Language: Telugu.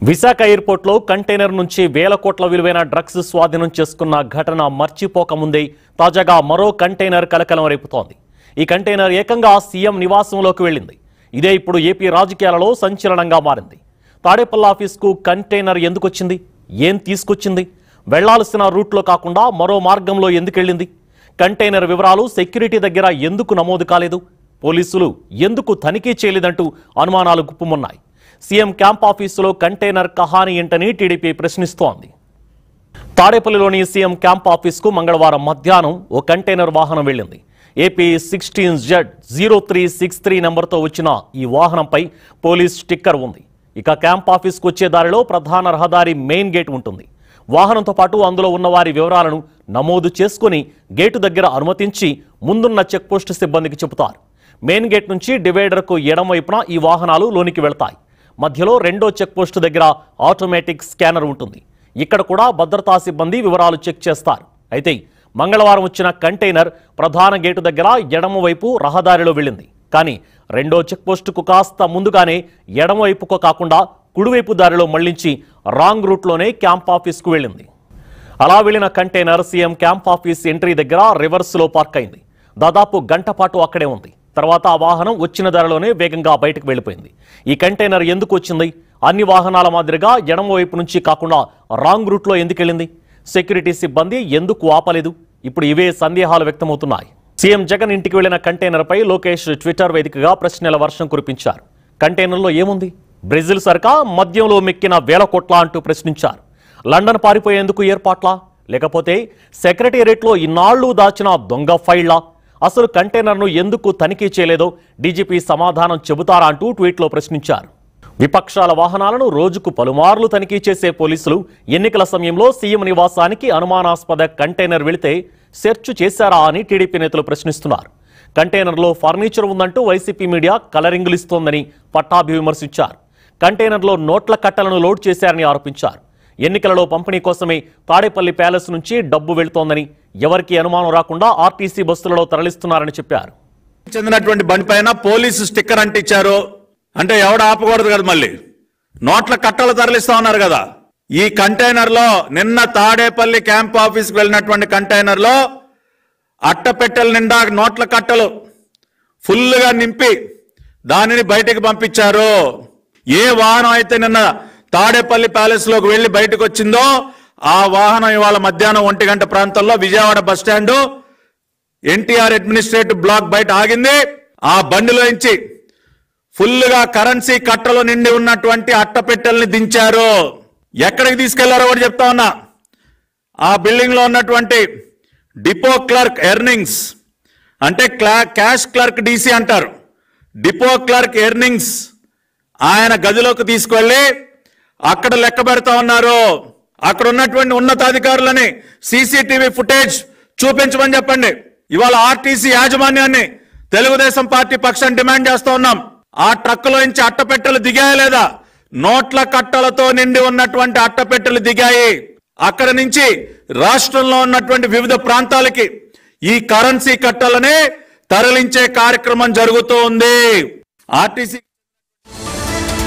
విశాఖ ఎయిర్పోర్ట్లో కంటైనర్ నుంచి వేల కోట్ల విలువైన డ్రగ్స్ స్వాధీనం చేసుకున్న ఘటన మర్చిపోకముందే తాజాగా మరో కంటైనర్ కలకలం రేపుతోంది ఈ కంటైనర్ ఏకంగా సీఎం నివాసంలోకి వెళ్ళింది ఇదే ఇప్పుడు ఏపీ రాజకీయాలలో సంచలనంగా మారింది తాడేపల్లి ఆఫీస్కు కంటైనర్ ఎందుకు వచ్చింది ఏం తీసుకొచ్చింది వెళ్లాల్సిన రూట్లో కాకుండా మరో మార్గంలో ఎందుకు వెళ్ళింది కంటైనర్ వివరాలు సెక్యూరిటీ దగ్గర ఎందుకు నమోదు కాలేదు పోలీసులు ఎందుకు తనిఖీ చేయలేదంటూ అనుమానాలు గుప్పుమున్నాయి సీఎం క్యాంప్ ఆఫీసులో కంటైనర్ కహాని ఏంటని టీడీపీ ప్రశ్నిస్తోంది తాడేపల్లిలోని సీఎం క్యాంప్ ఆఫీస్కు మంగళవారం మధ్యాహ్నం ఓ కంటైనర్ వాహనం వెళ్ళింది AP sixteen Z zero three six three నెంబర్తో వచ్చిన ఈ వాహనంపై పోలీస్ స్టిక్కర్ ఉంది ఇక క్యాంప్ ఆఫీస్కు వచ్చే దారిలో ప్రధాన రహదారి మెయిన్ గేట్ ఉంటుంది వాహనంతో పాటు అందులో ఉన్న వారి వివరాలను నమోదు చేసుకుని గేటు దగ్గర అనుమతించి ముందున్న చెక్పోస్ట్ సిబ్బందికి చెబుతారు మెయిన్ గేట్ నుంచి డివైడర్కు ఎడమ వైపున ఈ వాహనాలు లోనికి వెళ్తాయి మధ్యలో రెండో చెక్పోస్ట్ దగ్గర ఆటోమేటిక్ స్కానర్ ఉంటుంది ఇక్కడ కూడా భద్రతా సిబ్బంది వివరాలు చెక్ చేస్తారు అయితే మంగళవారం వచ్చిన కంటైనర్ ప్రధాన గేటు దగ్గర ఎడమ వైపు రహదారిలో వెళ్ళింది కానీ రెండో చెక్పోస్టుకు కాస్త ముందుగానే ఎడమ వైపుకు కాకుండా కుడివైపు దారిలో మళ్లించి రాంగ్ రూట్లోనే క్యాంప్ ఆఫీస్కు వెళ్ళింది అలా వెళ్లిన container CM camp office entry దగ్గర రివర్స్లో పార్క్ అయింది దాదాపు గంట పాటు అక్కడే ఉంది తర్వాత ఆ వాహనం వచ్చిన ధరలోనే వేగంగా బయటకు వెళ్ళిపోయింది ఈ కంటైనర్ ఎందుకు వచ్చింది అన్ని వాహనాల మాదిరిగా ఎడమ వైపు నుంచి కాకుండా రాంగ్ రూట్లో ఎందుకు వెళ్ళింది సెక్యూరిటీ సిబ్బంది ఎందుకు ఆపలేదు ఇప్పుడు ఇవే సందేహాలు వ్యక్తమవుతున్నాయి సీఎం జగన్ ఇంటికి వెళ్లిన కంటైనర్పై లోకేష్ ట్విట్టర్ వేదికగా ప్రశ్నల వర్షం కురిపించారు కంటైనర్లో ఏముంది బ్రెజిల్ సరకా మద్యంలో మెక్కిన వేల కోట్ల అంటూ ప్రశ్నించారు లండన్ పారిపోయేందుకు ఏర్పాట్లా లేకపోతే సెక్రటేరియట్లో ఇన్నాళ్లు దాచిన దొంగ ఫైళ్లా అసలు కంటైనర్ను ఎందుకు తనిఖీ చేయలేదో డీజీపీ సమాధానం చెబుతారా అంటూ ట్వీట్లో ప్రశ్నించారు విపక్షాల వాహనాలను రోజుకు పలుమార్లు తనిఖీ చేసే పోలీసులు ఎన్నికల సమయంలో సీఎం నివాసానికి అనుమానాస్పద కంటైనర్ వెళితే సెర్చ్ చేశారా అని టీడీపీ నేతలు ప్రశ్నిస్తున్నారు కంటైనర్లో ఫర్నిచర్ ఉందంటూ వైసీపీ మీడియా కలరింగులిస్తోందని పట్టాభి విమర్శించారు కంటైనర్లో నోట్ల కట్టలను లోడ్ చేశారని ఆరోపించారు ఎన్నికలలో పంపిణీ కోసమే తాడేపల్లి ప్యాలెస్ నుంచి డబ్బు వెళ్తోందని ఎవరికీ అనుమానం రాకుండా ఆర్టీసీ బస్సులలో తరలిస్తున్నారని చెప్పారు చెందినటువంటి బండి పైన పోలీసు స్టిక్కర్ అంటించారు అంటే ఎవడు ఆపకూడదు కదా మళ్ళీ నోట్ల కట్టలు తరలిస్తా ఉన్నారు కదా ఈ కంటైనర్ లో నిన్న తాడేపల్లి క్యాంప్ ఆఫీస్ కి వెళ్ళినటువంటి కంటైనర్ లో అట్టపెట్టెల నిండా నోట్ల కట్టలు ఫుల్ గా నింపి దానిని బయటికి పంపించారు ఏ వాహనం అయితే నిన్న తాడేపల్లి ప్యాలెస్ లోకి వెళ్లి బయటకు వచ్చిందో ఆ వాహనం ఇవాళ మధ్యాహ్నం ఒంటి గంట ప్రాంతంలో Vijayawada bus stand NTR administrative block బయట ఆగింది ఆ బండిలోంచి ఫుల్ గా కరెన్సీ కట్టలో నిండి ఉన్నటువంటి అట్టపెట్టెల్ని దించారు ఎక్కడికి తీసుకెళ్లారో కూడా చెప్తా ఉన్నా ఆ బిల్డింగ్ లో ఉన్నటువంటి డిపో క్లర్క్ ఎర్నింగ్స్ అంటే క్లా క్యాష్ క్లర్క్ డీసీ అంటారు డిపో క్లర్క్ ఎర్నింగ్స్ ఆయన గదిలోకి తీసుకెళ్లి అక్కడ లెక్క పెడతా ఉన్నారు అక్కడ ఉన్నటువంటి ఉన్నతాధికారులని సీసీటీవీ ఫుటేజ్ చూపించమని చెప్పండి ఇవాళ ఆర్టీసీ యాజమాన్యాన్ని తెలుగుదేశం పార్టీ పక్షాన్ని డిమాండ్ చేస్తా ఉన్నాం ఆ ట్రక్కులో నుంచి అట్టపెట్టెలు దిగాయా లేదా నోట్ల కట్టలతో నిండి ఉన్నటువంటి అట్టపెట్టెలు దిగాయి అక్కడ నుంచి రాష్ట్రంలో ఉన్నటువంటి వివిధ ప్రాంతాలకి ఈ కరెన్సీ కట్టలనే తరలించే కార్యక్రమం జరుగుతూ ఉంది ఆర్టీసీ